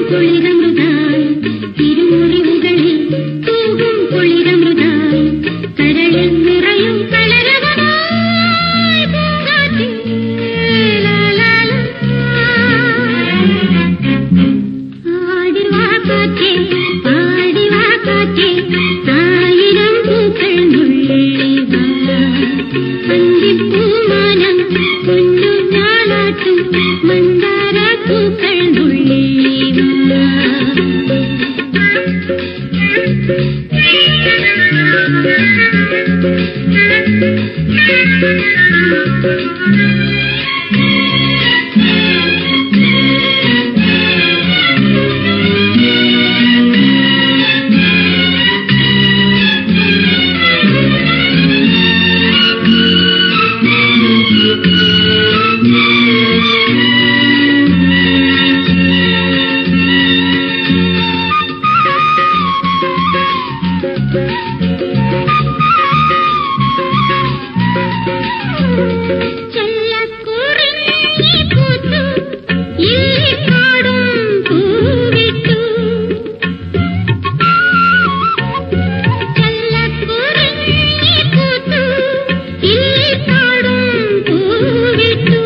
കുളിരമൃതായി തിരുമുറിവുകളിൽ തൂകും കുളിരമൃതായി കരളിൽ നിറയും കളരവമായി പൂങ്കാറ്റേ, ലാ, ലാ, ലാ. ആടിവാ കാറ്റേ, പാടിവാ കാറ്റേ, ആയിരം പൂക്കൾ നുള്ളിവാ. അന്തിപ്പൂമാനം കുഞ്ഞു ഞാലാട്ടും മന്ദാര പൂക്കൾ നുള്ളിവാ. ചെല്ലക്കുറിഞ്ഞി പൂത്തു, ഇല്ലിപ്പാടും പൂവിട്ടു. ചെല്ലക്കുറിഞ്ഞി പൂത്തു, ഇല്ലിപ്പാടും പൂവിട്ടു.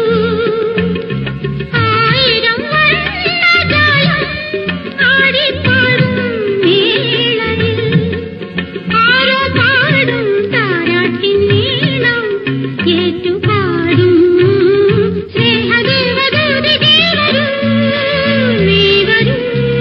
ആയിരം വർണ്ണജാലം ആടിപ്പാടും മേളയിൽ ആരോ പാടും താരാട്ടിൻ നീളം ഏറ്റുപാടും സ്നേഹദേവദൂതി നീ വരൂ, നീ വരൂ.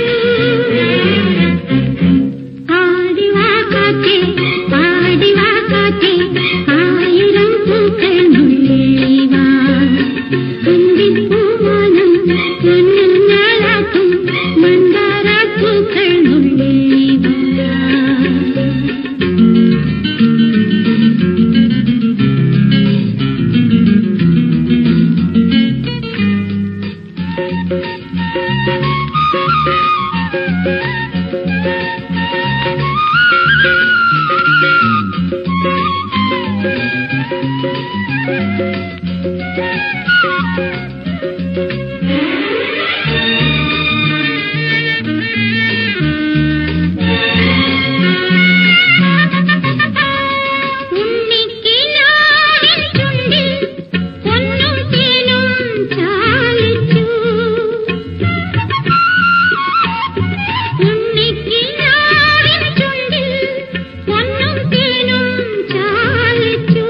ആടിവാ കാറ്റേ, പാടിവാ കാറ്റേ, ആയിരം പൂക്കൾ നുള്ളിവാ. അന്തിപ്പൂമാനം പൊന്നും ഞാലാട്ടും മന്ദാരപ്പൂക്കൾ നുള്ളിവാ. ഉണ്ണിക്കിനാവിൻ ചുണ്ടിൽ പൊന്നും തേനും ചാലിച്ചു. ഉണ്ണിക്കിനാവിൻ ചുണ്ടിൽ പൊന്നും തേനും ചാലിച്ചു.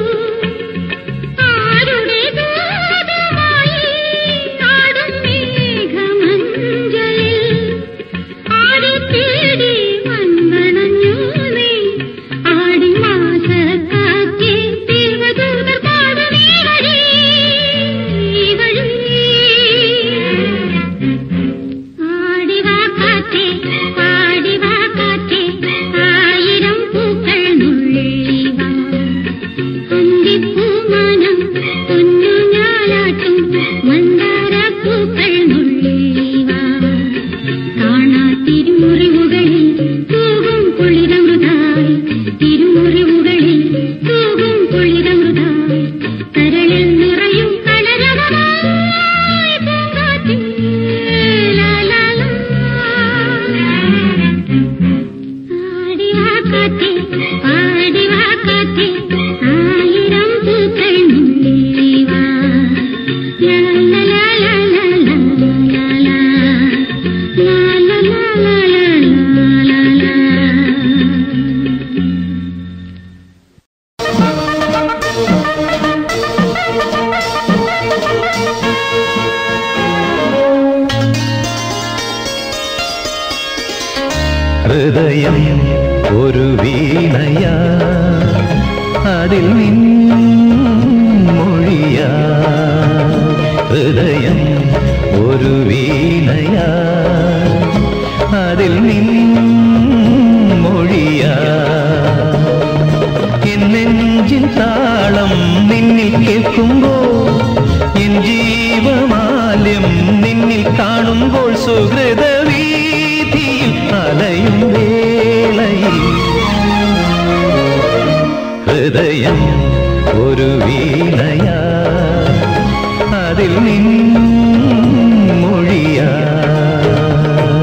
ആരുടെ ദൂതമായി നാടും മേഘമഞ്ചലിൽ ആടി തേടി വന്നണഞ്ഞു നീ ആടി മാസക്കാറ്റേ ദേവദൂതർ പാടും ഈ വഴി ഈ വഴി ആടിവാ കാറ്റേ പാടിവാ കാറ്റേ ആയിരം പൂക്കൾ നുള്ളിവാ അന്തിപ്പൂമാനം പൊന്നു ഞാലാട്ടും മന്ദാരപ്പൂക്കൾ നുള്ളിവാ കാണാ തിരുമുറിവുകളിൽ തൂകും കുളിരമൃതായി തിരുമുറിവുകളിൽ തൂകും കുളിരമൃതായി കരളിൽ നിറയും കളരവമായി പൂങ്കാറ്റേ, ലാ, ലാ, ലാ. ആടിവാ കാറ്റേ, പാടിവാ കാറ്റേ, ആയിരം പൂക്കൾ നുള്ളിവാ. ലാ, ലാ, ലാ, ലാ, ലാ, ലാ, ലാ, ലാ. ലാ, ലാ, ലാ, ലാ, ലാ, ലാ, ലാ, ലാ. ഹൃദയം ഒരു വീണയാ അതിൽ നിൻ മൊഴിയാ ഹൃദയം ഒരു വീണയാ അതിൽ നിൻ മൊഴിയാ എൻ നെഞ്ചിൻ താളം നിന്നിൽ കേൾക്കുമ്പോൾ എൻ ജീവമാല്യം നിന്നിൽ കാണുമ്പോൾ സുഹൃത വീതിയിൽ അലയും വേളയിൽ ഹൃദയം ഒരു വീണയാ അതിൽ നിൻ മൊഴിയാ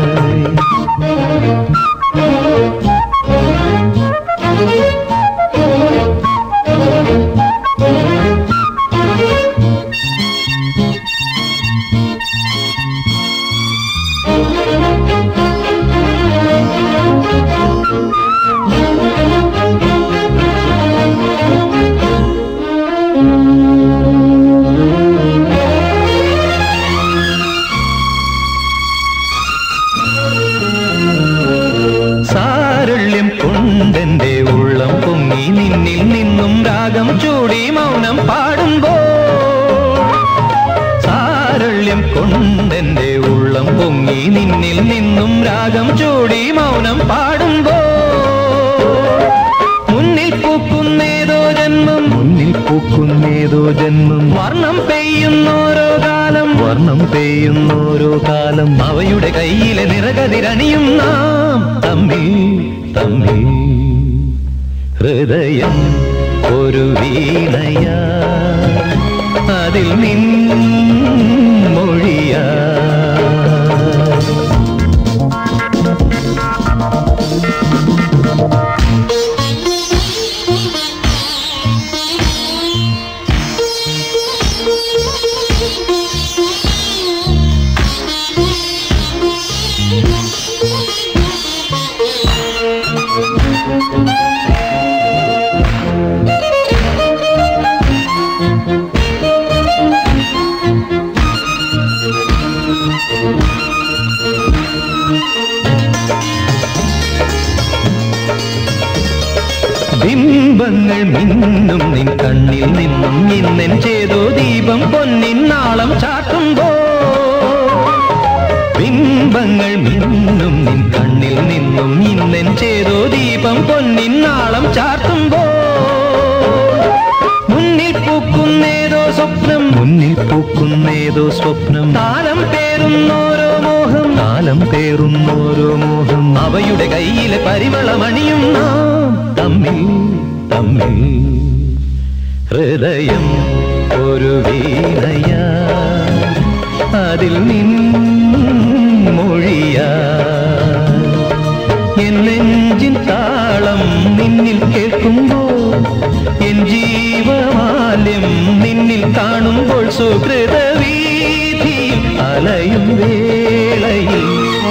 പൊങ്ങി നിന്നിൽ നിന്നും രാഗം ചൂടി മൗനം പാടുമ്പോ സാരള്യം കൊണ്ടെന്റെ ഉള്ളം പൊങ്ങി നിന്നിൽ നിന്നും രാഗം ചൂടി മൗനം പാടുമ്പോ മുന്നിൽ പൂക്കുന്നേതോ ജന്മം മുന്നിൽ പൂക്കുന്നേതോ ജന്മം വർണ്ണം പെയ്യുന്നോരോ കാലം വർണ്ണം പെയ്യുന്നോരോ കാലം അവയുടെ കയ്യിലെ നിറകതിരണിയും നാം തമ്മിൽ തമ്മിൽ ഹൃദയം ഒരു വീണയ അതിൽ നിൻ മൊഴിയാ ബിംബങ്ങൾ മിന്നും നിൻ കണ്ണിൽ നിന്നും ഇന്നെൻ ചേതോ ദീപം പൊന്നിൻ നാളം ചാട്ടുമ്പോ ബിംബങ്ങൾ മിന്നും നിൻ കണ്ണിൽ നിന്നും ഇന്നെൻ ചേതോ ദീപം പൊന്നിൻ നാളം ചാർത്തുമ്പോ മുന്നിൽ പൂക്കുന്നേതോ സ്വപ്നം മുന്നിൽ പൂക്കുന്നേതോ സ്വപ്നം താലം പേരുന്നോരോ മോഹം കാലം പേറുന്നോരോ മോഹം അവയുടെ കയ്യിലെ പരിമളമണിയും നാം തമ്മിൽ തമ്മിൽ ഹൃദയം ഒരു വീണയ അതിൽ നിൻ മൊഴിയ എൻ നെഞ്ചിൻ താളം നിന്നിൽ കേൾക്കുമ്പോൾ എൻ ജീവമാല്യം നിന്നിൽ കാണുമ്പോൾ സുഹൃത വീതിയിൽ അലയും വേളയിൽ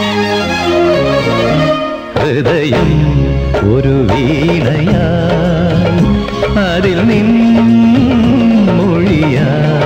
ഹൃദയം ഒരു വീണയാ അതിൽ നിൻ മൊഴിയാ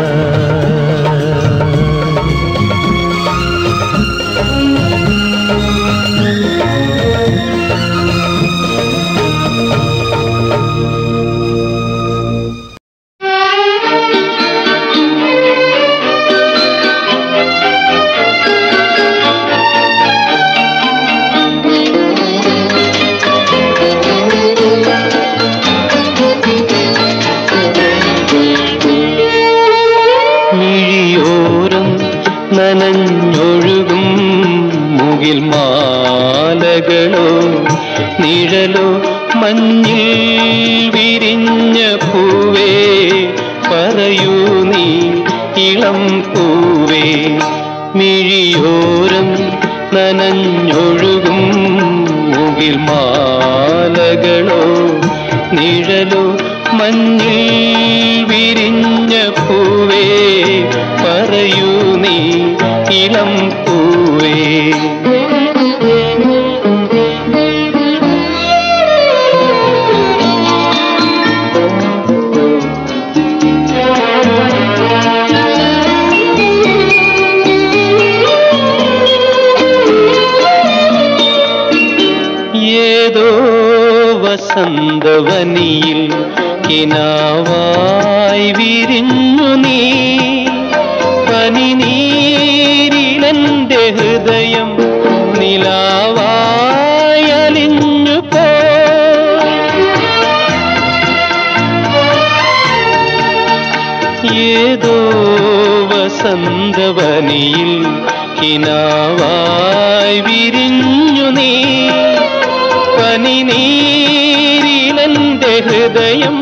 മിഴിയോരം നനഞ്ഞൊഴുകും മുകിൽ മാലകളോ നിഴലോ മഞ്ഞിൽ വിരിഞ്ഞ പൂവേ പറയൂ നീ ഇളം പൂവേ മിഴിയോരം നനഞ്ഞൊഴുകും മുകിൽ മാലകളോ നിഴലോ മഞ്ഞിൽ വിരിഞ്ഞ പൂവേ പറയൂ നീ ഇളം പൂവേ ഏതോ വസന്തവനിയിൽ കിനാവായി വിരിഞ്ഞു നീ പനിനീരിലെന്റെ ഹൃദയം നിലാവായി അലിഞ്ഞു പോ ഏതോ വസന്തവനിയിൽ കിനാവായി വിരിഞ്ഞു നീ പനിനീരിലെന്റെ ഹൃദയം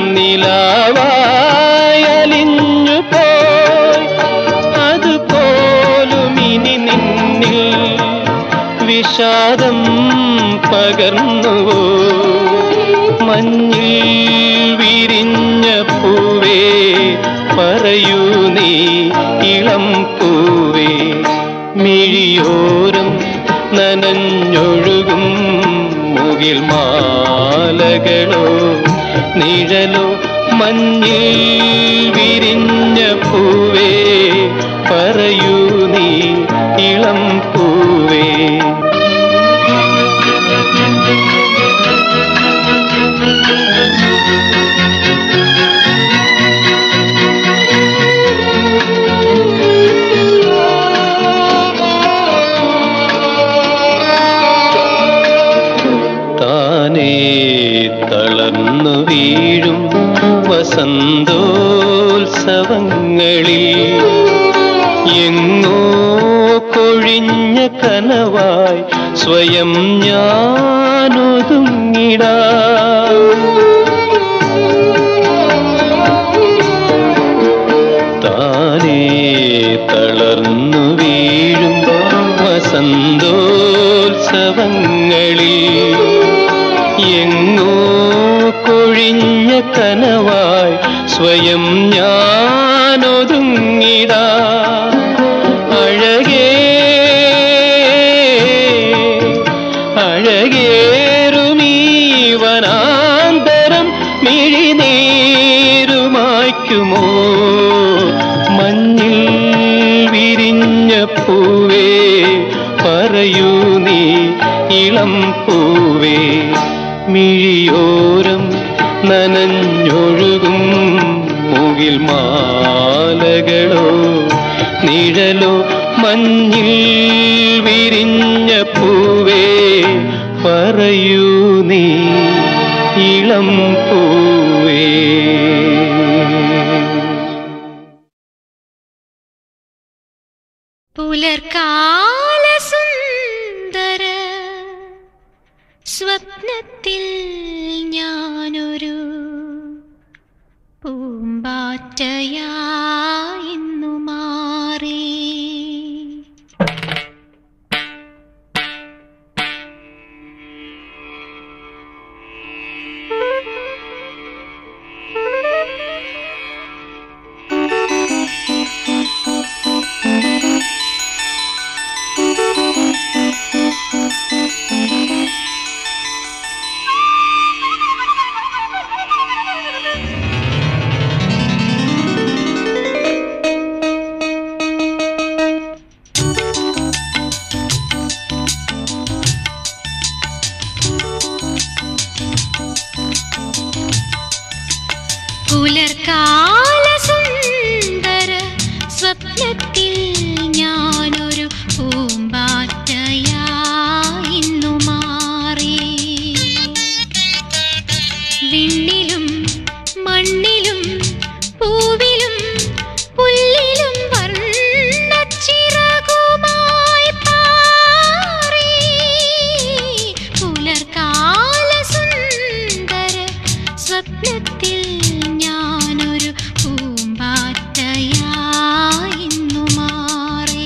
നിലാവായി അലിഞ്ഞു പോയി അതുപോലും ഇനി നിന്നിൽ വിഷാദം പകർന്നുവോ മഞ്ഞിൽ വിരിഞ്ഞ പൂവേ പറയൂ നീ ഇളം പൂവേ മിഴിയോരം നനഞ്ഞൊഴുകും മുകിൽ മാലകളോ നിഴലോ മഞ്ഞിൽ വിരിഞ്ഞ പൂവേ പറയൂ നീ ഇളം പൂവേ Thank you. തളർന്നു വീഴും വസന്തോത്സവങ്ങളിൽ എങ്ങോ കൊഴിഞ്ഞ കനവായി സ്വയം ഞാനൊതുങ്ങിടാം താനേ തളർന്നു വീഴും വസന്തോത്സവങ്ങളിൽ എങ്ങോ കൊഴിഞ്ഞ കനവായി സ്വയം ഞാനൊതുങ്ങിടാ അഴകേ അഴകേറുമീ വനാന്തരം മിഴിനീരുമായ്ക്കുമോ മഞ്ഞിൽ വിരിഞ്ഞ പൂവേ പറയൂ നീ ഇളം പൂവേ മിഴിയോരം നനഞ്ഞൊഴുകും മുകിൽ മാലകളോ നിഴലോ മഞ്ഞിൽ വിരിഞ്ഞ പൂവേ പറയൂ നീ ഇളം പൂവേ പുലർക്കാല സുന്ദര സ്വപ്നത്തിൽ ഞാനൊരു പൂമ്പാറ്റയായിന്നു മാറി പുലർക്കാല സുന്ദര സ്വപ്നത്തിൽ ഞാനൊരു പൂമ്പാറ്റയായിന്നു മാറി വിണ്ണിലും മണ്ണിലും പൂവിലും പുല്ലിലും വർണ്ണച്ചിറകുമായി പാറി പുലർക്കാല സുന്ദര സ്വപ്നത്തിൽ ഞാനൊരു പൂമ്പാറ്റയായിന്നു മാറി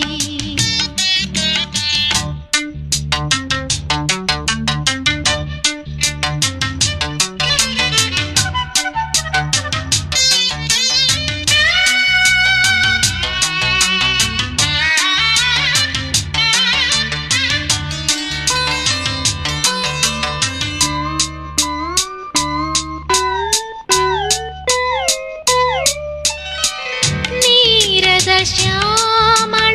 നീരദശ്യാമള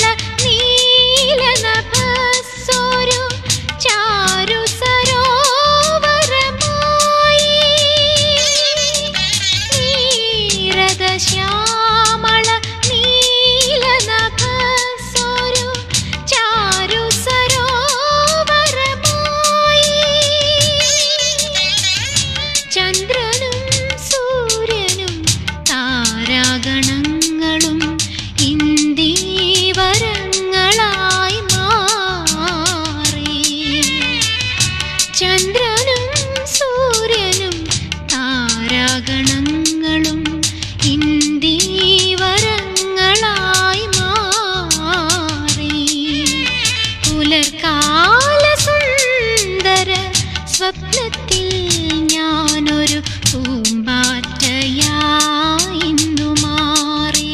നീലനഭസ്സൊരു ചാരു സരോവരമായി നീരദശ്യാമള നീലനഭസ്സൊരു ചാരു സരോവരമായി ചന്ദ്രനും സൂര്യനും താരാഗണങ്ങളും ഇന്ദീവരങ്ങളായി മാറി ചന്ദ്രനും സൂര്യനും താരാഗണങ്ങളും ഇന്ദീവരങ്ങളായി മാറി പുലർക്കാല സുന്ദര സ്വപ്നത്തിൽ ഞാനൊരു പൂമ്പാറ്റയായിന്നു മാറി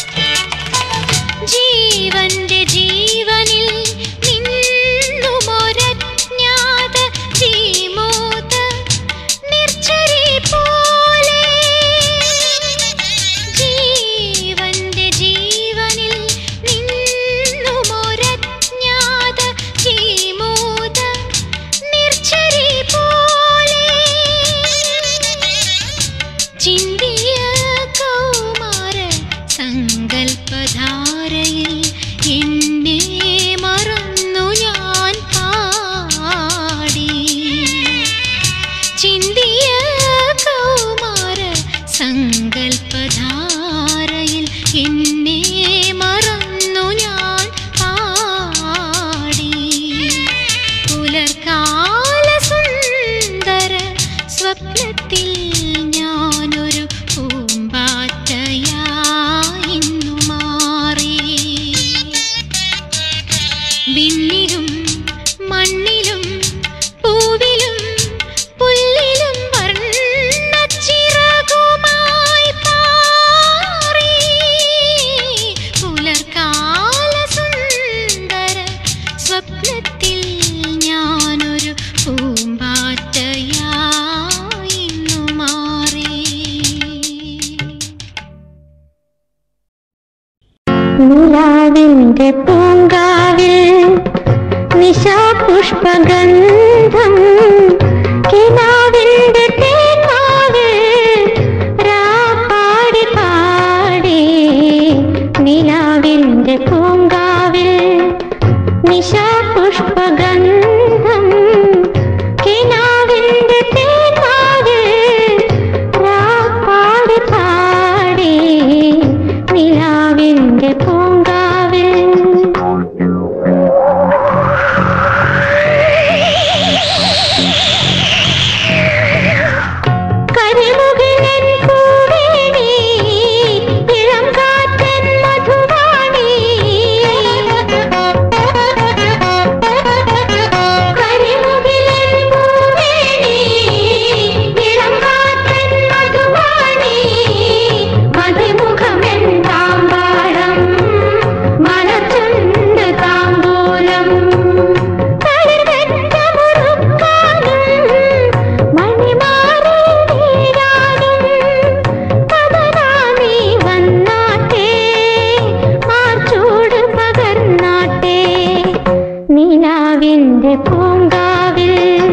ജീവന്റെ ജീവനിൽ നിന്നുമൊരു കൽപ്പധാരയിൽ എന്നെ മറന്നു ഞാൻ പാടി പുലർക്കാല സുന്ദര സ്വപ്നത്തിൽ ഞാനൊരു പൂമ്പാറ്റയായിന്നു മാറി വിണ്ണിലും മണ്ണിലും പൂവിലും പുല്ലിലും വർണ്ണച്ചിറകുമായി പാറി പുലർക്കാല സുന്ദര സ്വപ്നത്തിൽ ഞാനൊരു പൂമ്പാറ്റയായിന്നു മാറി നിലാവിന്റെ പൂങ്കാവിൽ നിശാപുഷ്പഗന്ധം കിനാവിന്റെ തേനാവിൽ രാപ്പാടി പാടി നിലാവിന്റെ പൂങ്കാവിൽ നിശാപുഷ്പഗന്ധം കിനാവിന്റെ തേനാവിൽ രാപ്പാടി പാടി നിലാവിന്റെ പൂങ്കാവിൽ കരിമുകിലൻ പൂവേണി ഇളം കാറ്റൻ മധുവാണി കരിമുകിലൻ പൂവേണി ഇളം കാറ്റൻ മധുവാണി മതിമുഖമെൻ താമ്പാടം മനച്ചുണ്ട് താമ്പൂലം തളിർവെച്ച മുറുക്കാനും മണിമാറി നീരാനും പതരാ നീ വന്നാട്ടെ മാർച്ചൂട് പകർന്നാട്ടെ നിലാവിന്റെ പൂങ്കാവിൽ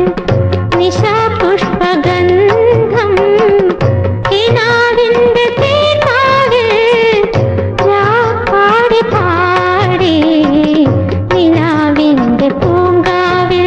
നിശാപുഷ്പഗന്ധം കിനാവിന്റെ തേനാവിൽ പാടി പാടി നിലാവിന്റെ പൂങ്കാവിൽ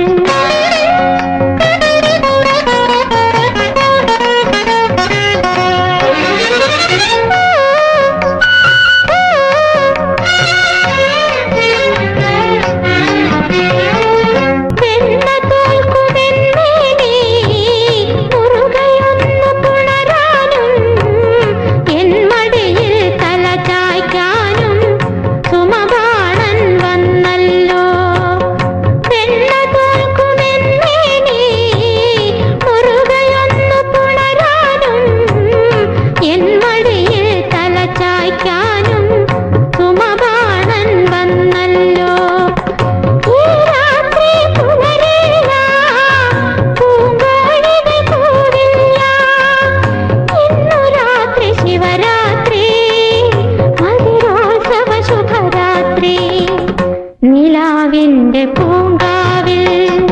വെണ്ണ തോൽക്കുമെന്നേനീ മുറുകയൊന്നു പുണരാനും എൻ മടിയിൽ തല ചായ്ക്കാനും സുമബാണൻ വന്നല്ലോ വെണ്ണ തോൽക്കുമെന്നേനീ മുറുകയൊന്നു പുണരാനും എൻ മടിയിൽ തല ചായ്ക്കാനും സുമബാണൻ വന്നല്ലോ ഈ രാത്രി പുലരില്ല പൂങ്കോഴികൾ കൂടില്ല ഇന്നു രാത്രി ശിവരാത്രി മതിരോത്സവ ശുഭരാത്രി നിലാവിന്റെ പൂങ്കാവിൽ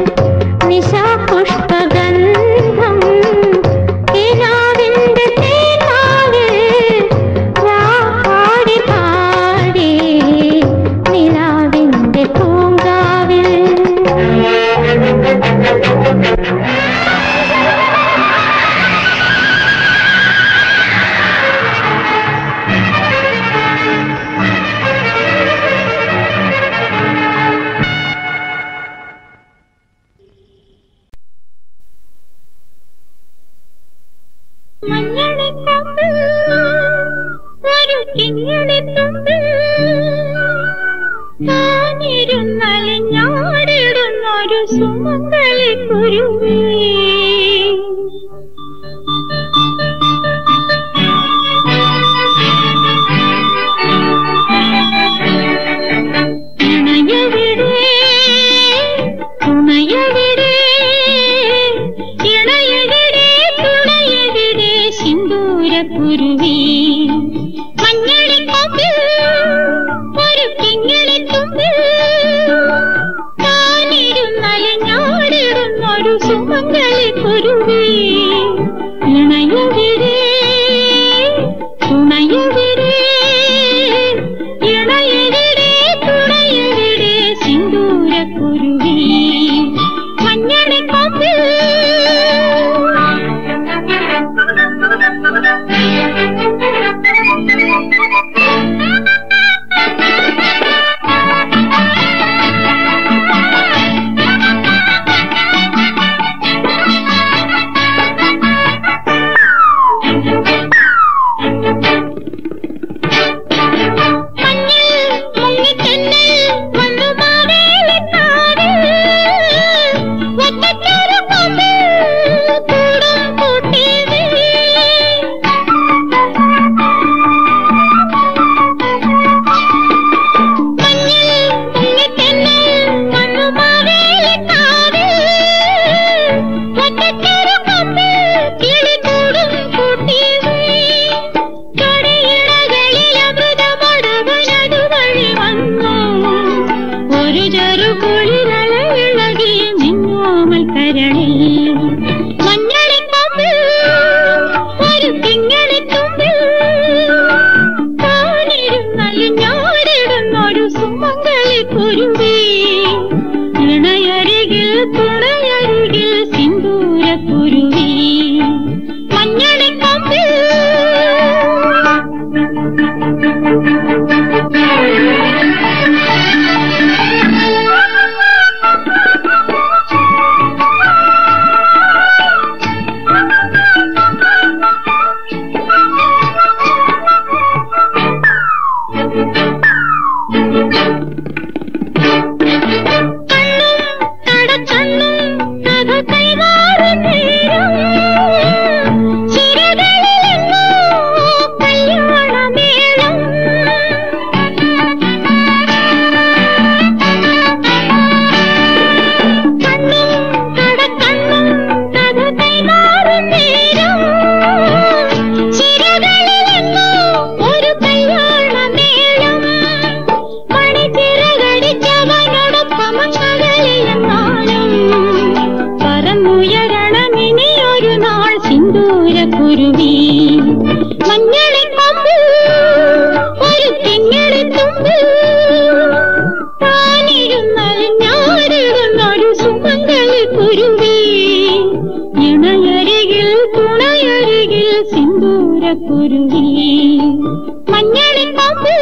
നിശാപുഷ്പഗന്ധം കിനാവിന്റെ തേനാവിൽ പാടി പാടി നിലാവിന്റെ പൂങ്കാവിൽ മഞ്ഞളിക്കൊമ്പ് ഒരു കിങ്ങിണിത്തുമ്പ് താനിരുന്നലിഞ്ഞാടിടുന്നൊരു സുമംഗളി കുരുവി ഇണയവിടെ തുണയവിടെ ഇണയവിടെ തുണയവിടെ സിന്ദൂരക്കുരുവി മഞ്ഞളിക്കൊമ്പിൽ ഒരു കിങ്ങിണിത്തുമ്പിൽ താനിരുന്നലിഞ്ഞാടിടുന്നൊരു സുമംഗളി കുരുവി ഇണയവിടെ തുണയവിടെ ഇണയവിടെ തുണയവിടെ സിന്ദൂരക്കുരുവി മഞ്ഞളിക്കൊമ്പിൽ മഞ്ഞളിപ്പാമ്പ്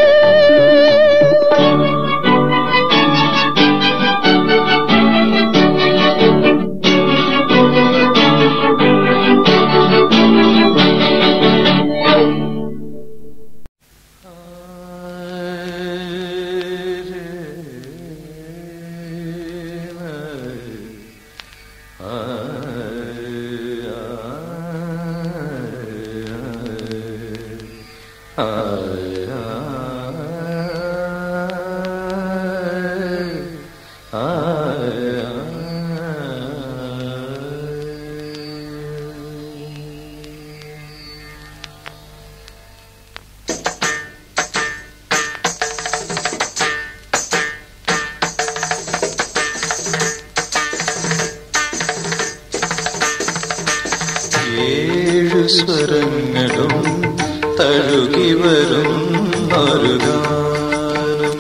ഏഴു സ്വരങ്ങളും തഴുകി വരും ഒരു ഗാനം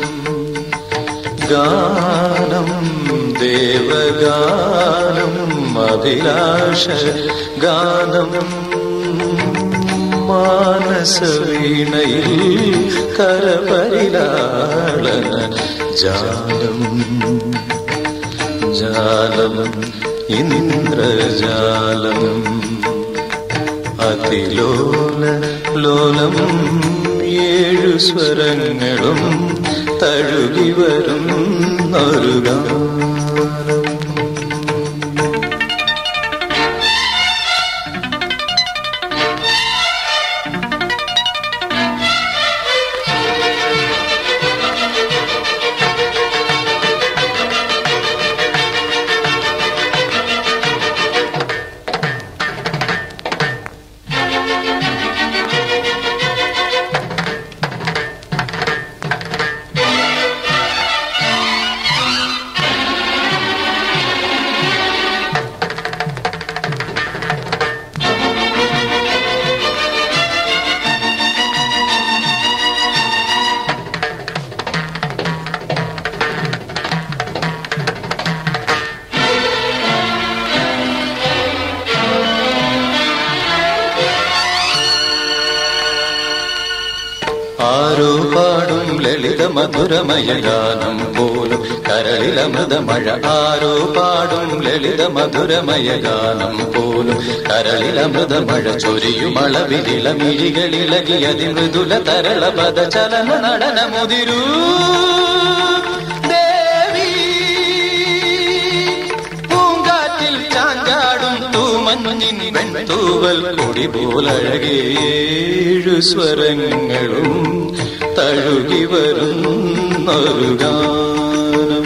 ഗാനം ദേവഗാനം അഭിലാഷ ഗാനം മാനസവീണയിൽ കരപരിലാളന ജാലം ജാലം ഇന്ദ്രജാലം അതിലോല ലോലം ഏഴു സ്വരങ്ങളും തഴുകി വരും ഒരു ഗാനം ആരോ പാടും ലളിത മധുരമയ ഗാനം പോലും കരളിലമൃതമഴ ആരോ പാടും ലളിത മധുരമയ ഗാനം പോലും കരളിലമൃതമഴ ചൊരിയുമളവിരില മിഴികളിളകിയതി മൃദുല തരള പദ ചലന നടന മുതിരൂ ദേവി പൂങ്കാറ്റിൽ ചാഞ്ചാടും തൂമഞ്ഞിൻ വെൺതൂവൽ കൊടി പോലഴകേഴു സ്വരങ്ങളും തഴുകി വരുന്നൊരു ഗാനം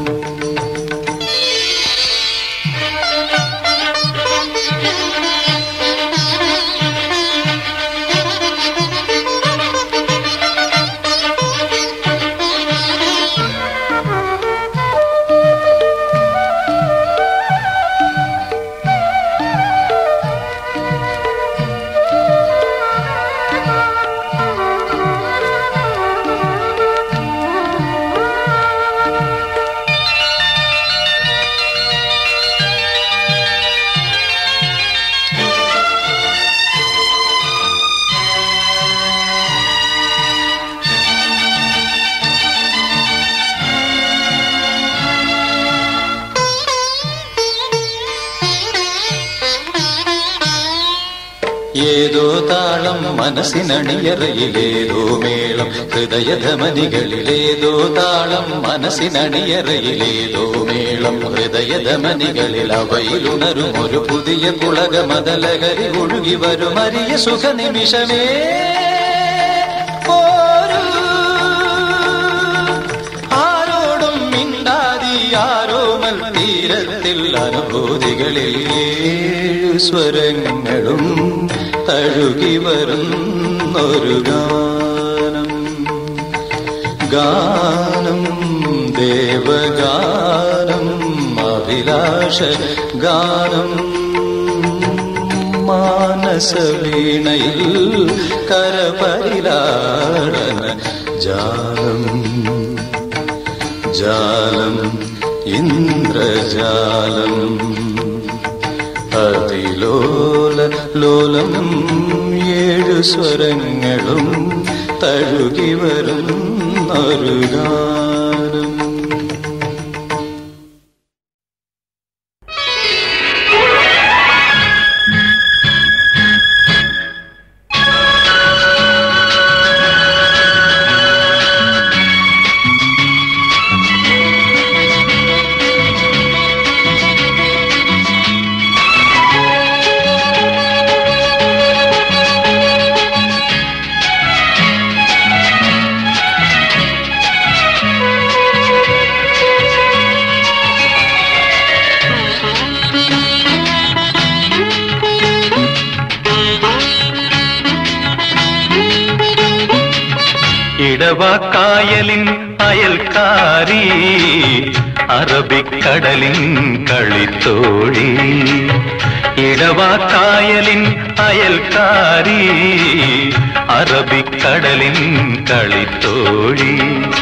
ഏതോ താളം മനസ്സിനണിയറയിലേതോ മേളം ഹൃദയധമനികളിലേതോ താളം മനസ്സിനണിയറയിലേതോ മേളം ഹൃദയധമനികളിൽ അവയിലുണരും ഒരു പുതിയ പുളക മതലകരി ഒഴുകി വരും അരിയ സുഖ നിമിഷമേ പോരൂ ആരോടും മിണ്ടാതി ആരോമൽ തീരത്തിൽ അനുഭൂതികളിൽ ഏഴു സ്വരങ്ങളും തഴുകി വരുന്നൊരു ഗാനം ഗാനം ദേവഗാനം അഭിലാഷ ഗാനം മാനസവീണയിൽ കരപരിലാടന ജാലം ജാലം ഇന്ദ്രജാലം അതിലോല ലോലം ഏഴു സ്വരങ്ങളും തഴുകി വരും ഒരു ഗാനം ഇടവാക്കായലിൻ അയൽക്കാരി അറബിക്കടലിൻ കളിത്തോഴി ഇടവാക്കായലിൻ അയൽക്കാരി അറബിക്കടലിൻ കളിത്തോഴി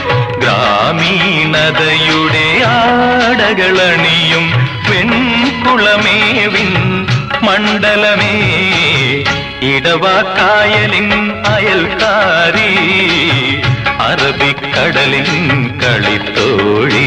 ഗ്രാമീണതയുടെ ആടകളണിയും വെൺകുളമേവിൻ മണ്ഡലമേ ഇടവാക്കായലിൻ അയൽക്കാരി അറബിക്കടലിൻ കളിത്തോഴി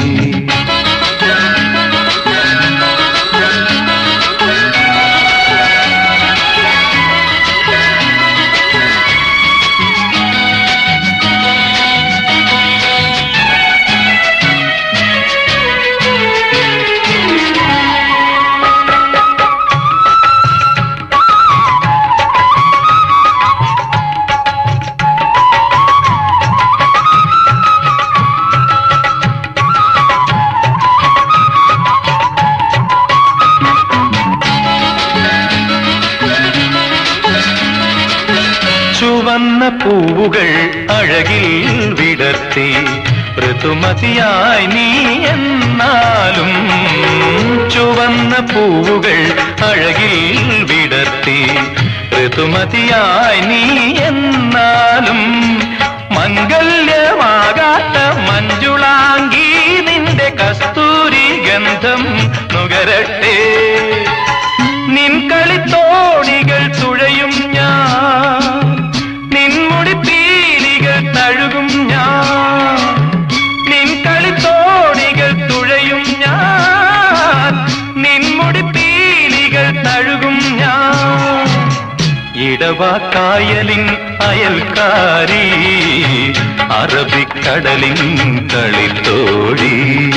ചുവന്ന പൂവുകൾ അഴകിൽ വിടർത്തി ഋതുമതിയായി നീ എന്നാലും ചുവന്ന പൂവുകൾ അഴകിൽ വിടർത്തി ഋതുമതിയായി നീ എന്നാലും മംഗല്യമാകാത്ത മഞ്ജുളാങ്കി നിന്റെ കസ്തൂരി ഗന്ധം നുകരട്ടെ നിൻ കളിത്തോണികൾ തുഴയും ഞാൻ നിൻമുടി പീലികൾ തഴുകും ഞാൻ നിൻ കളിത്തോണികൾ തുഴയും ഞാൻ നിൻമുടി പീലികൾ തഴുകും ഞാൻ ഇടവാക്കായലിൻ അയൽക്കാരി അറബിക്കടലിൻ കളിത്തോഴി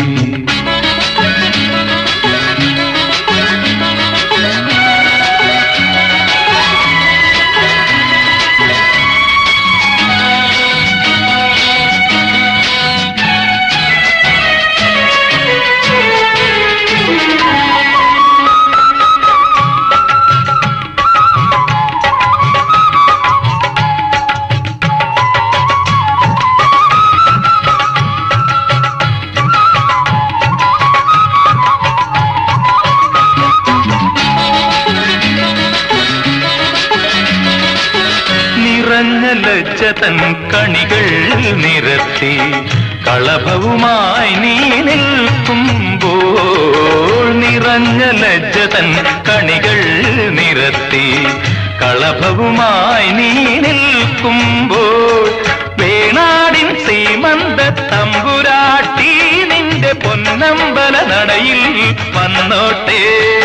നിറഞ്ഞ ലജ്ജതൻ കണികൾ നിരത്തി കളഭവുമായി നീ നിൽക്കുമ്പോൾ നിറഞ്ഞ ലജ്ജതൻ കണികൾ നിരത്തി കളഭവുമായി നീ നിൽക്കുമ്പോൾ വേണാടിൻ സീമന്ത തമ്പുരാട്ടി നിന്റെ പൊന്നമ്പല നടയിൽ വന്നോട്ടെ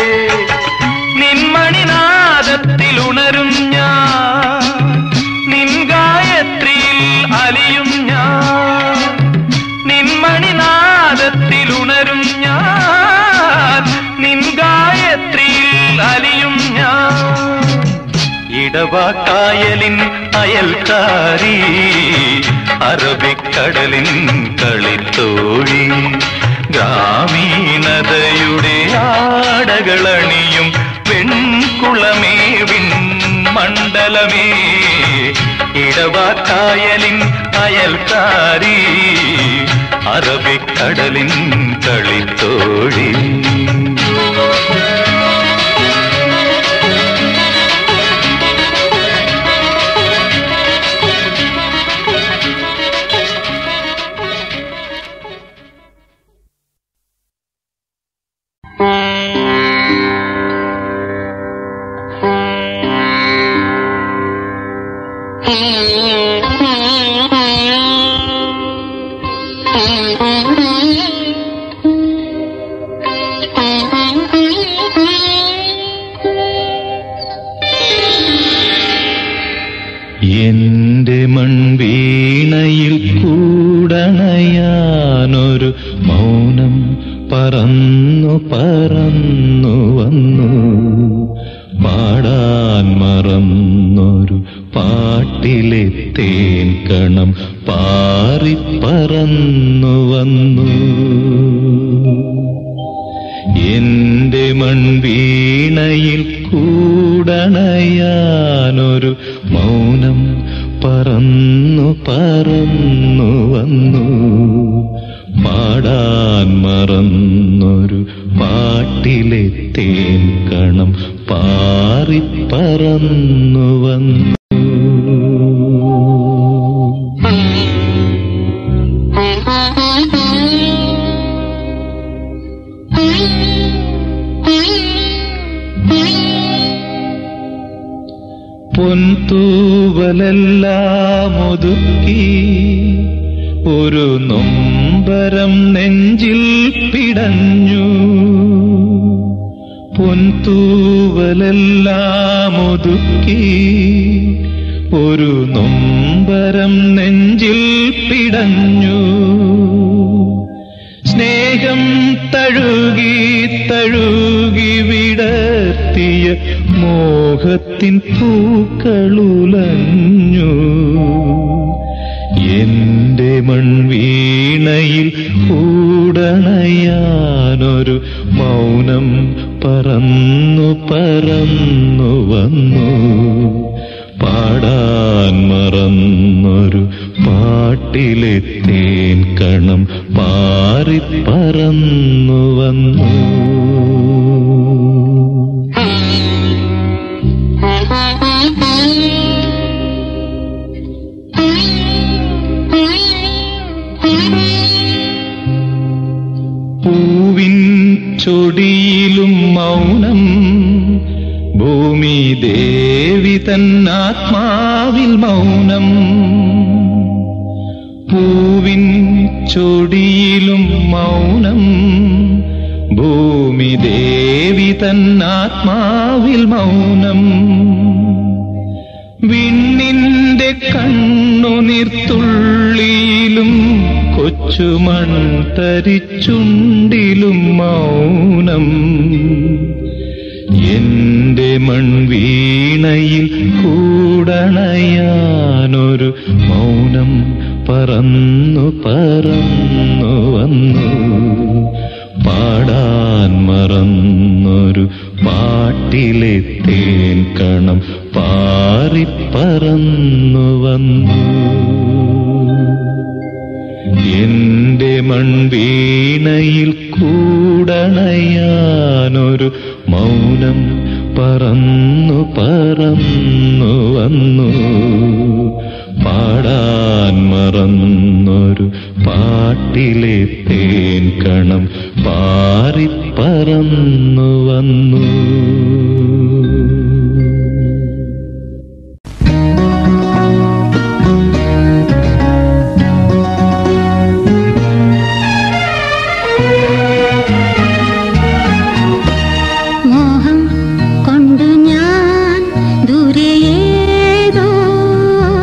നിൻമണിനാദത്തിൽ ഉണരും ഞാൻ നിൻ ഗായത്രിയിൽ അലിയും ഞാൻ നിൻമണിനാദത്തിൽ ഉണരും ഞാൻ നിൻ ഗായത്രിയിൽ അലിയും ഞാൻ ഇടവാക്കായലിൻ അയൽക്കാരി അറബിക്കടലിൻ കളിത്തോഴി ഗ്രാമീണതയുടെ ആടകളണിയും വെൺകുളമേവിൻ മണ്ഡലമേ ഇടവാക്കായലിൻ അയൽക്കാരി അറബിക്കടലിൻ കളിത്തോഴി എന്റെ മൺവീണയിൽ കൂടണയാനൊരു മൗനം പറന്നു പറന്നു വന്നു പാടാൻ മറന്നൊരു പാട്ടിലെ തേൻ കണം പാറി പറന്നു വന്നു എന്റെ മൺവീണയിൽ കൂടണയാനൊരു മൗനം പറന്നു പറന്നു വന്നു പാടാൻ മറന്നൊരു പാട്ടിലെ തേൻ കണം പാറി പറന്നു വന്നു പൊൻതൂവലെല്ലാം ഒതുക്കി ഒരു നൊമ്പരം നെഞ്ചിൽ പിടഞ്ഞു പൊൻതൂവലെല്ലാം ഒതുക്കി ഒരു നൊമ്പരം നെഞ്ചിൽ പിടഞ്ഞു സ്നേഹം തഴുകി തഴുകി വിടർത്തിയ മോഹത്തിൻ പൂക്കളുലഞ്ഞു എന്റെ മൺവീണയിൽ കൂടണയാനൊരു മൗനം പറന്നു പറന്നു വന്നു പാടാൻ മറന്നൊരു പാട്ടിലെ തേൻ കണം പാറി പറന്നു വന്നു പൂവിൻ ചൊടിയിലും മൗനം ഭൂമി ദേവി തന്നാത്മാവിൽ മൗനം പൂവിൻ ചൊടിയിലും മൗനം ഭൂമി ദേവി തന്നാത്മാവിൽ മൗനം വിണ്ണിന്റെ കണ്ണുനീർത്തുള്ളിയിലും കൊച്ചുമൺ തരിച്ചുണ്ടിലും മൗനം എന്റെ മൺവീണയിൽ കൂടണയാനൊരു മൗനം പറന്നു പറന്നു വന്നു പാടാൻ മറന്നൊരു പാട്ടിലെ തേൻ കണം പാറി പറന്നു വന്നു എന്റെ മൺവീണയിൽ കൂടണയാനൊരു മൗനം പറന്നു പറന്നു വന്നു പാടാൻ മറന്നൊരു പാട്ടിലെ തേൻ കണം പാറി പറന്നു വന്നു മോഹം കൊണ്ടു ഞാൻ ദൂരെ ഏതോ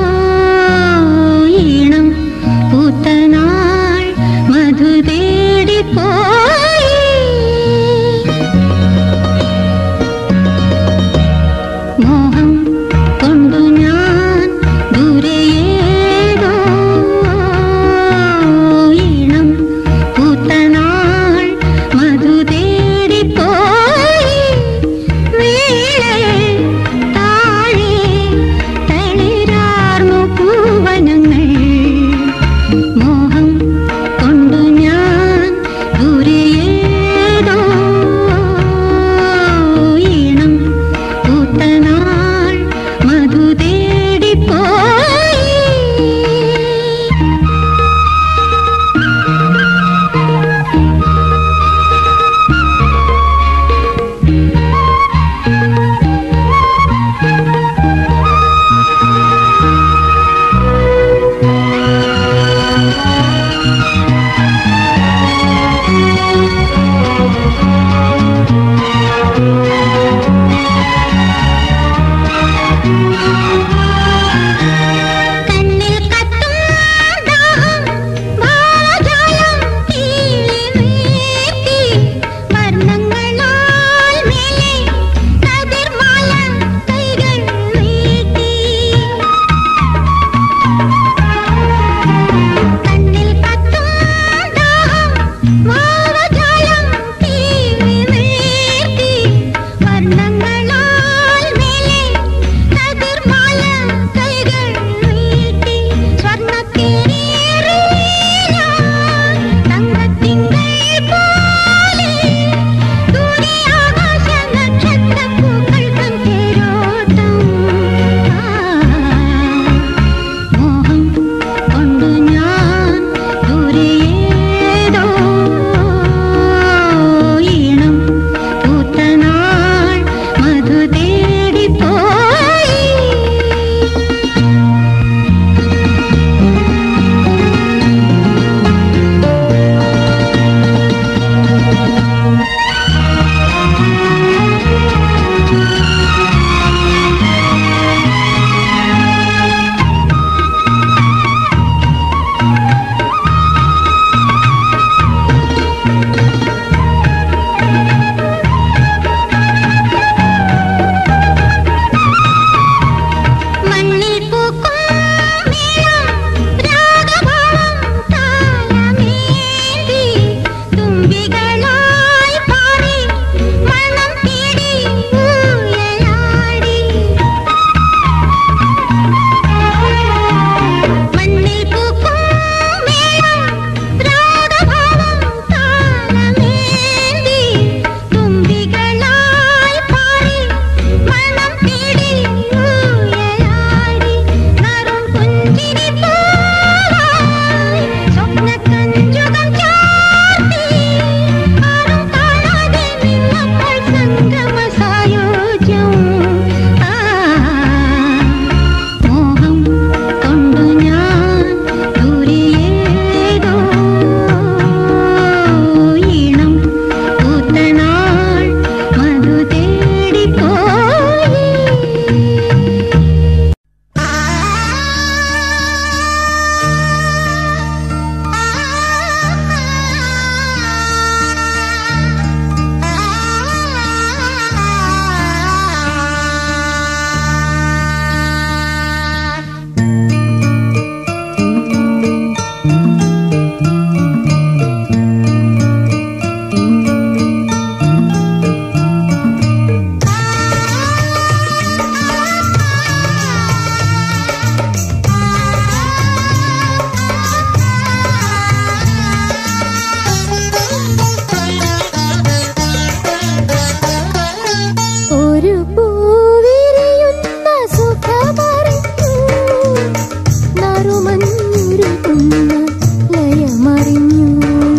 ലയമറിഞ്ഞു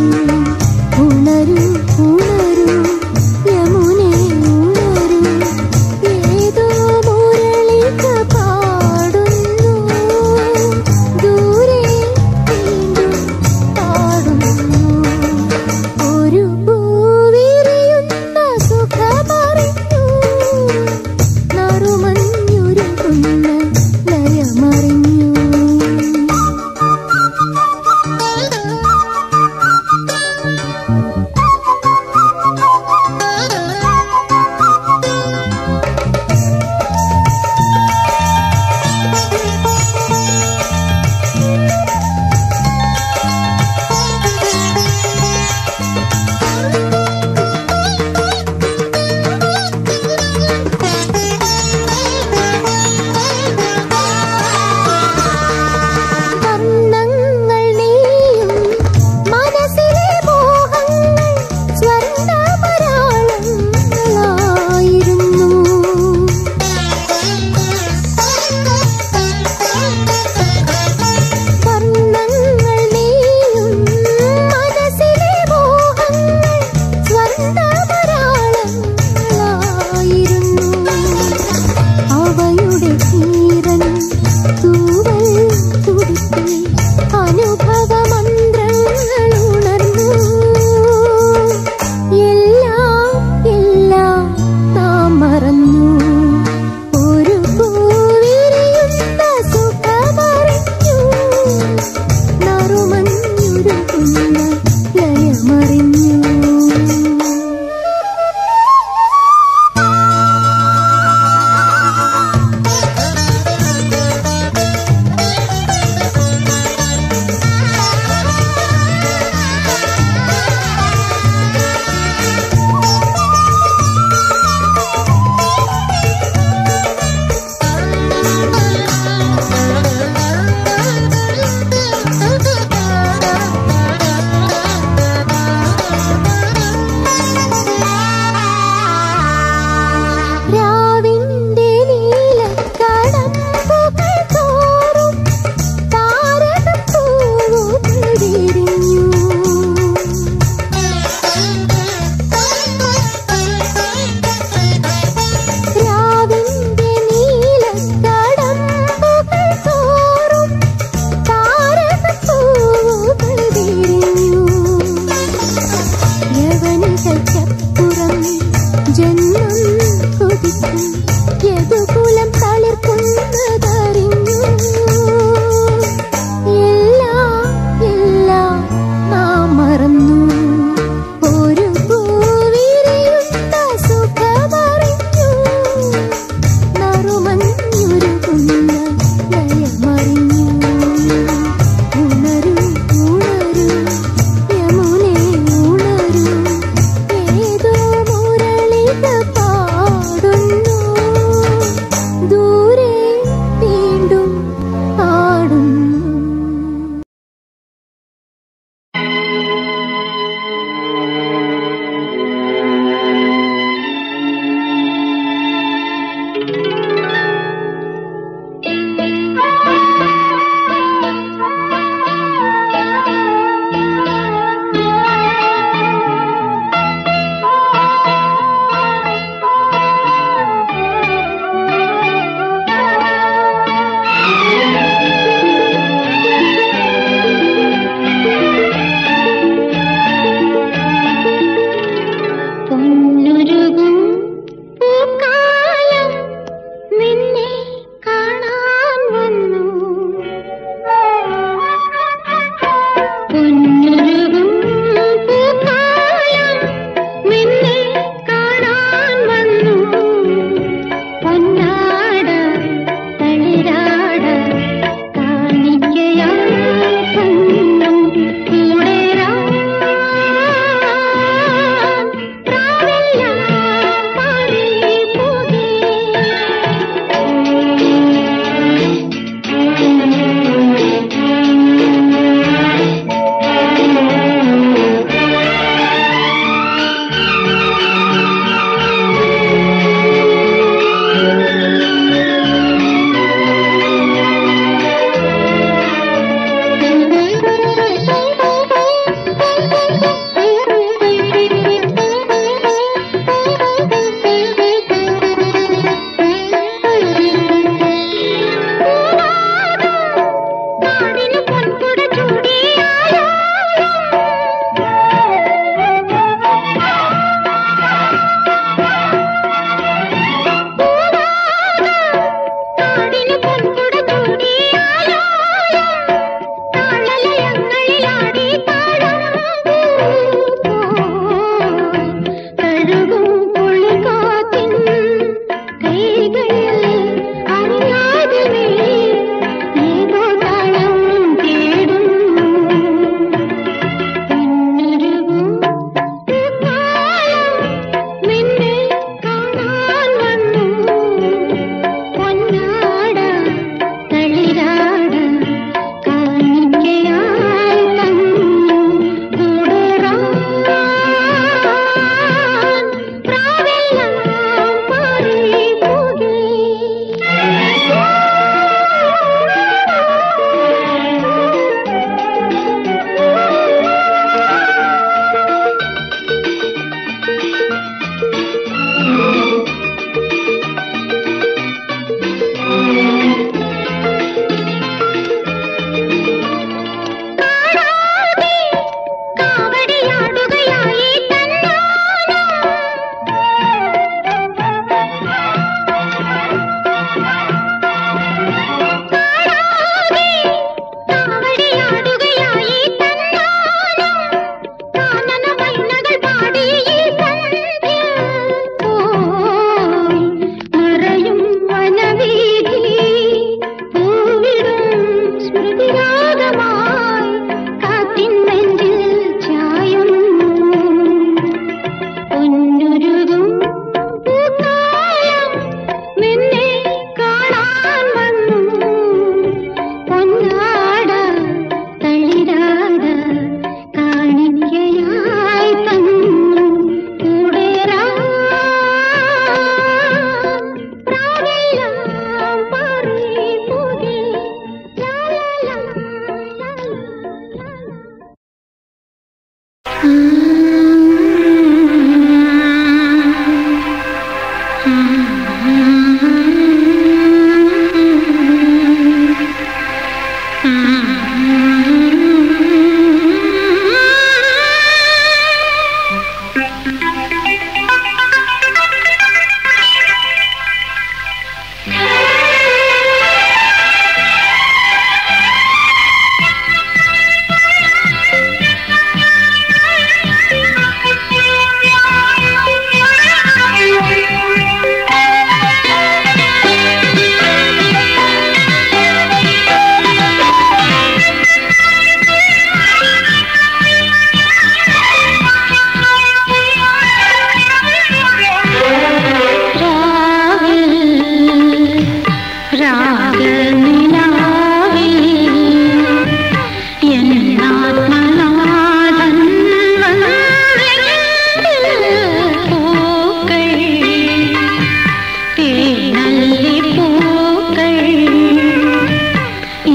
ഉണരൂ ഉണരൂ യമുനേ ഉണരൂ ഏതോ മുരളിക പാടുന്നു ദൂരെ വീണ്ടും പാടുന്നു ഒരു പൂവിരിയുന്ന സുഖമറിഞ്ഞു നറുമഞ്ഞുരുകുന്ന ലയമറിഞ്ഞു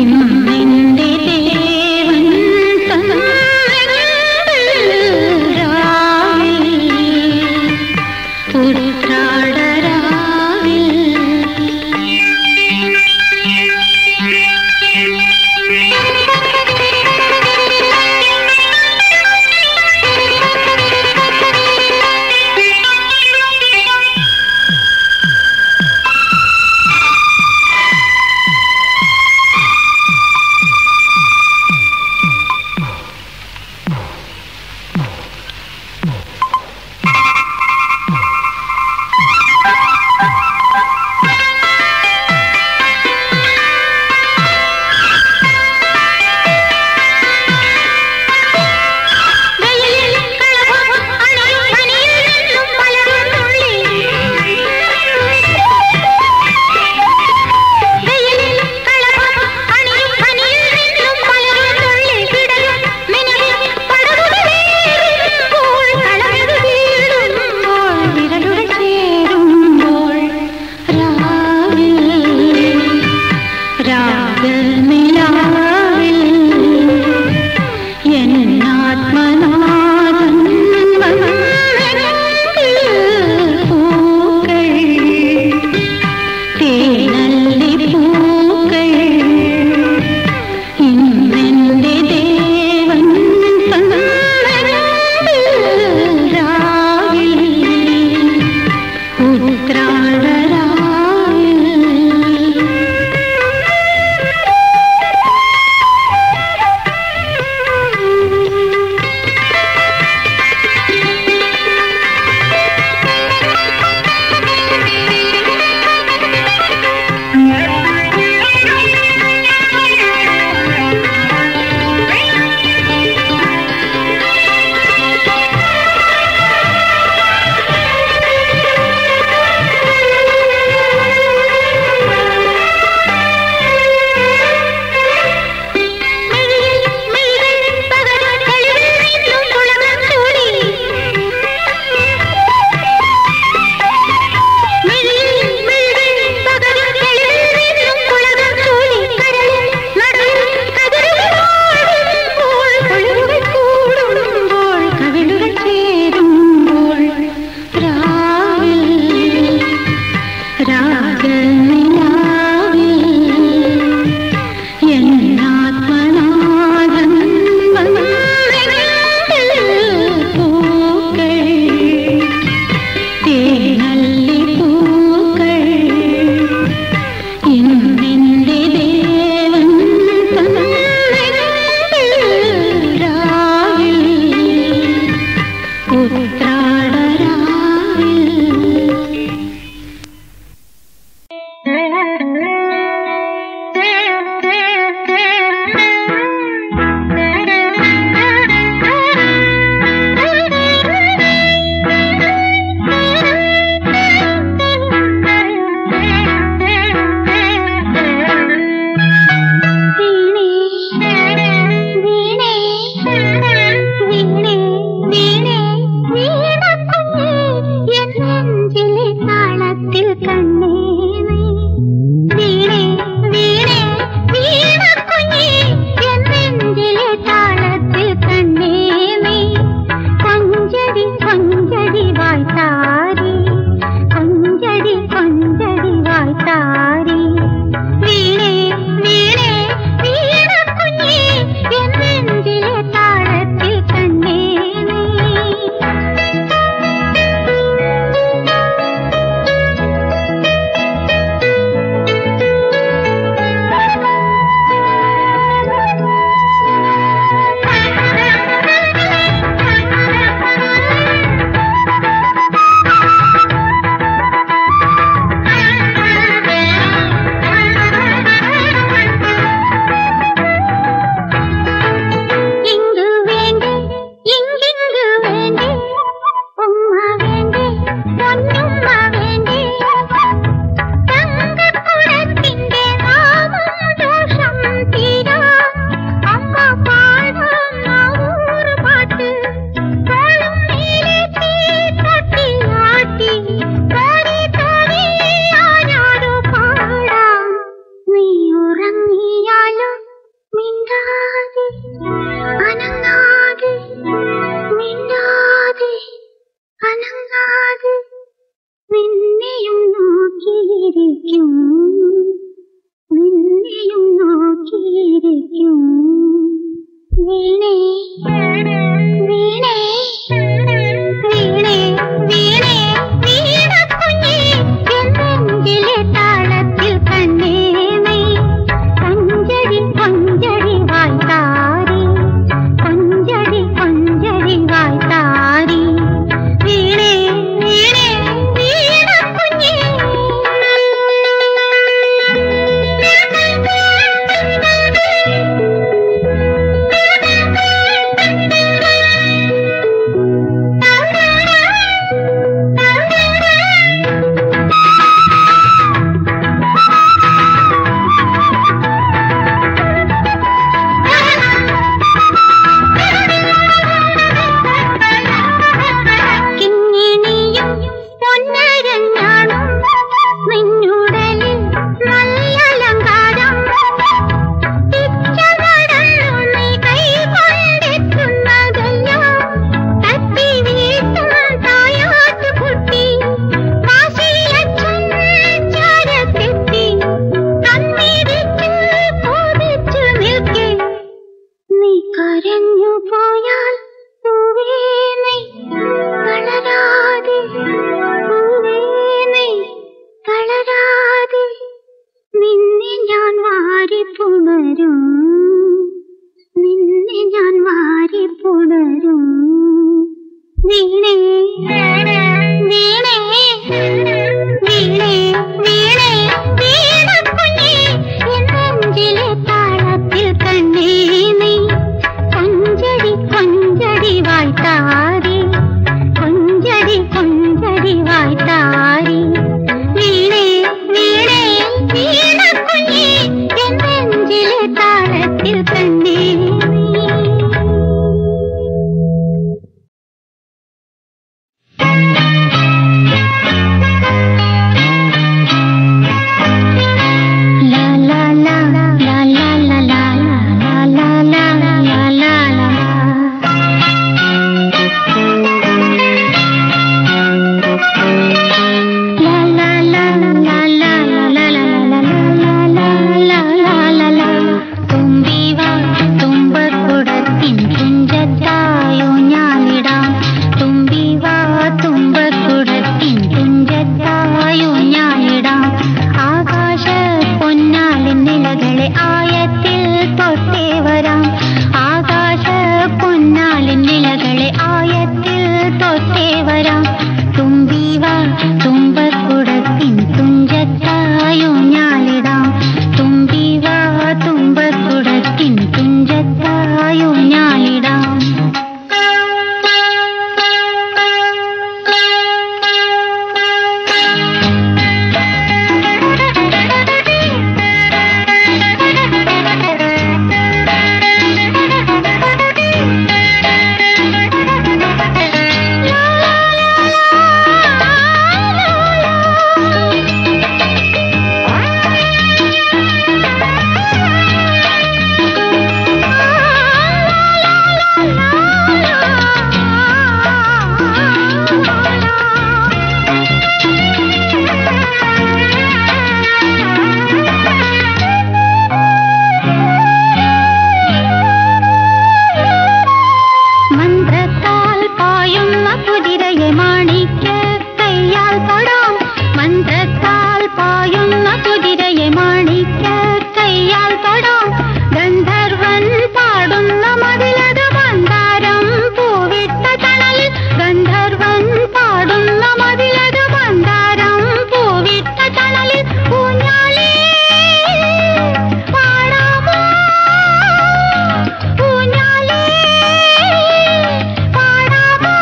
ഇന്നെന്റെ ദേവൻ കരഞ്ഞു പോയാൽ പൂവേ നീ തളരാതെ പൂവേ നീ തളരാതെ നിന്നെ ഞാൻ വാരി പുണരും നിന്നെ ഞാൻ വാരി പുണരും വീണേ വീണേ വീണേ വീണേ വീണക്കുഞ്ഞേ എൻ നെഞ്ചിലെ താളത്തിൽ കണ്ണേ നീ കൊഞ്ചടി കൊഞ്ചടി വായ്ത്താരി കൊഞ്ചടി കൊഞ്ചടി വായ്ത്താരി വീണേ വീണേ വീണക്കുഞ്ഞേ എൻ നെഞ്ചിലെ താളത്തിൽ കണ്ണേ നീ La la la la la la la la la la la la la la La la la la la la la la la la la la la la la തുമ്പിവ തുമ്പക്കുടത്തിൻ തുഞ്ചത്തായോ ഞാനിടാം തുമ്പിവ തുമ്പക്കുടത്തിൻ തുഞ്ചത്തായോ ഞാനിടാം ആകാശ പൊന്നാലിൻ നിലകളെ ആയത്തിൽ തൊട്ടേ വരാം ആകാശ പൊന്നാലിൻ നിലകളെ ആയത്തിൽ തൊട്ടേ വരാം തുമ്പിവ തുമ്പക്കുടത്തിൻ തുഞ്ചത്തായോ ഞാനിടാം തുമ്പിവ തുമ്പക്കുടത്തിൻ തുഞ്ചത്തായോ ഞാനിടാം മന്ത്രത്താൽ പായുന്ന കുതിരയെ മാണിക്ക കയ്യാൽ തൊടാം മന്ത്രത്താൽ പായുന്ന കുതിരയെ മാണിക്ക കയ്യാൽ തൊടാം ഗന്ധർവൻ പാടുന്ന മതിലത് മന്ദാരം പൂവിട്ട തണലിൽ ഗന്ധർവൻ പാടുന്ന മതിലത് മന്ദാരം പൂവിട്ട തണലിൽ ഊഞ്ഞാലേ പാടാമോ ഊഞ്ഞാലേ പാടാമോ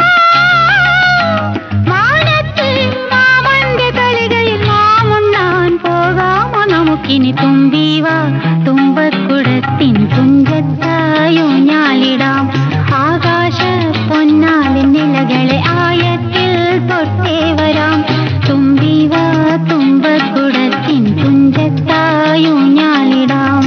മാനത്ത് മാമന്റെ കളികളിൽ മാമുണ്ണാൻ പോകാമോ നമുക്കിനി തുമ്പീവ തുമ്പക്കുടത്തിൻ തുഞ്ചത്തായോ ഞാലിടാം ആകാശ പൊന്നാലിൻ നിലകളെ ആയത്തിൽ തൊട്ടേ വരാം തുമ്പീവ തുമ്പക്കുടത്തിൻ തുഞ്ചത്തായോ ഞാലിടാം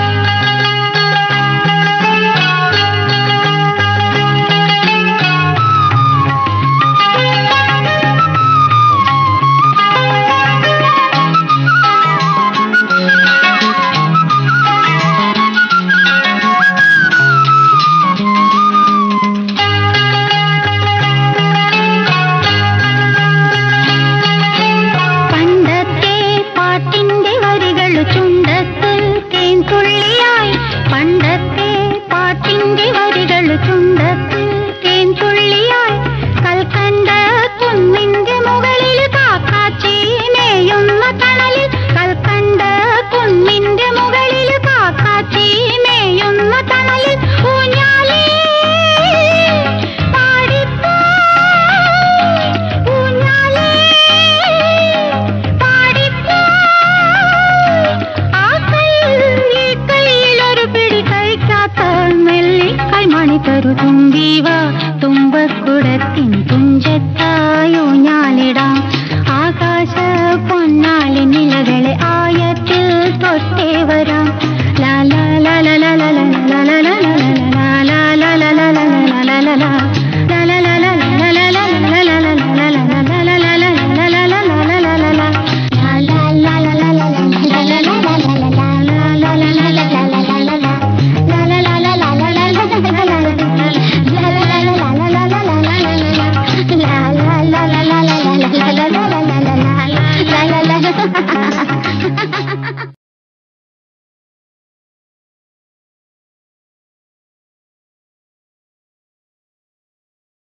പണ്ടത്തെ പാട്ടിന്റെ വരികൾ ചുണ്ടത്തിൽ തേൻ തുള്ളിയായി പണ്ടത്തെ പാട്ടിന്റെ വരികൾ ചുണ്ടത്തിൽ തേൻ തുള്ളിയായി കൽക്കണ്ട കുന്നിന്റെ മുകളിൽ കാക്കാച്ചി മേയുന്ന തണലിൽ കൽക്കണ്ട കുന്നിന്റെ മുകളിൽ കാക്കാച്ചി മേയുന്ന തണലിൽ ഊഞ്ഞാലേ പാടിപ്പോ ഊഞ്ഞാലേ പാടിപ്പോ ആ കയ്യിൽ ഈ കയ്യിൽ ഒരു പിടി കഴിക്കാത്ത നെല്ലിക്കൈ മണി തരു തുമ്പീവ തുമ്പക്കുടത്തിൻ തുമ്പ